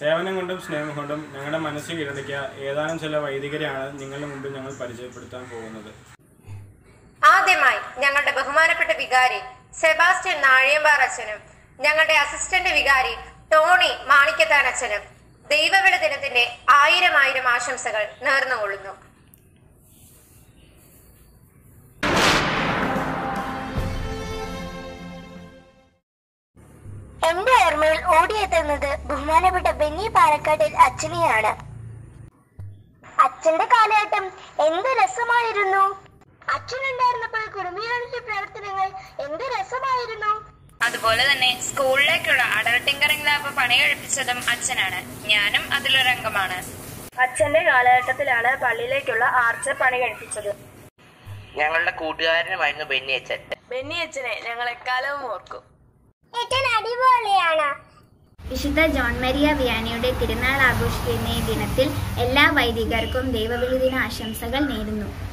സേവനം കൊണ്ടും സ്നേഹം കൊണ്ടും ഞങ്ങളുടെ മനസ്സ് കീഴടക്കിയ ഏതാനും ചില വൈദികരെയാണ് നിങ്ങളുടെ മുമ്പിൽ ഞങ്ങൾ പരിചയപ്പെടുത്താൻ പോകുന്നത് ആദ്യമായി ഞങ്ങളുടെ ബഹുമാനപ്പെട്ട വികാരി സെബാസ്റ്റ്യൻ നാഴിയമ്പാർ അച്ഛനും ഞങ്ങളുടെ അസിസ്റ്റന്റ് വികാരി ടോണി മാണിക്കത്താൻ അച്ഛനും ദൈവവിള ദിനത്തിന്റെ ആയിരം ആയിരം ആശംസകൾ നേർന്നുകൊള്ളുന്നു എന്റെ ഓർമ്മയിൽ ഓടിയെത്തുന്നത് ബഹുമാനപ്പെട്ട ബെന്നി പാലക്കാട്ടിൽ അച്ഛനെയാണ് അച്ഛന്റെ കാലഘട്ടം എന്ത് രസമായിരുന്നു അച്ഛനുണ്ടായിരുന്നപ്പോൾ കുടുംബികളുടെ പ്രവർത്തനങ്ങൾ എന്ത് രസമായിരുന്നു അതുപോലെ തന്നെ സ്കൂളിലേക്കുള്ള അഡൽട്ട് ടിങ്കറിംഗ് ലാബ് പണി കഴിപ്പിച്ചതും അച്ഛനാണ് ഞാനും അതിലൊരംഗമാണ് അച്ഛന്റെ കാലഘട്ടത്തിലാണ് പള്ളിയിലേക്കുള്ള ആർച്ച് പണി കഴിപ്പിച്ചത് ഞങ്ങളുടെ കൂട്ടുകാരനുമായിരുന്നു ബെന്നി അച്ഛൻ ബെന്നി അച്ഛനെ ഞങ്ങൾ എക്കാലവും ഓർക്കും ഏറ്റവും അടിപൊളിയാണ് വിശുദ്ധ ജോൺ മരിയ വിയാനിയുടെ തിരുനാൾ ആഘോഷിക്കുന്ന ഈ ദിനത്തിൽ എല്ലാ വൈദികർക്കും ദൈവവിളി ദിന ആശംസകൾ നേരുന്നു